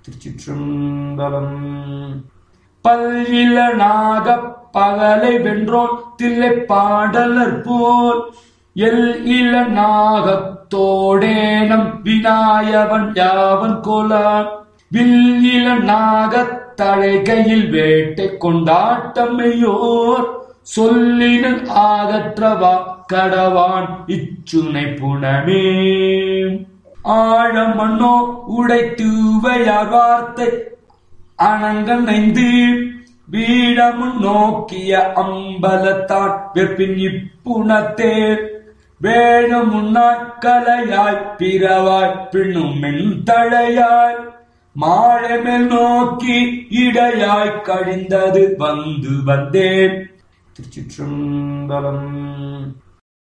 திருச்சிற்றம்பலம் பல்லில நாகப் பகலை வென்றோன் தில்லை பாடலர் போல் எல் இள நாகத்தோடேனம் விநாயவன் யாவன் Golan will இள நாகத் தழைகையில் வேட்டை கொண்டாட்டமையோர் சொல்லினன் ஆகற்றவா கடவான் இச்சுனை புனமே ஆழமண்ணோ உடைத்துவையார் வார்த்தை அணங்கனைந்து வீடமும் நோக்கிய அம்பலத்தான் வெப்பின் இப்புணத்தே வேணுமுன்னாய் கலையாய் பிறவாய் பின்னும் மென் தழையாய் மாழமேல் நோக்கி இடையாய் கழிந்தது வந்து வந்தேன் திருச்சிற்றம்பலம்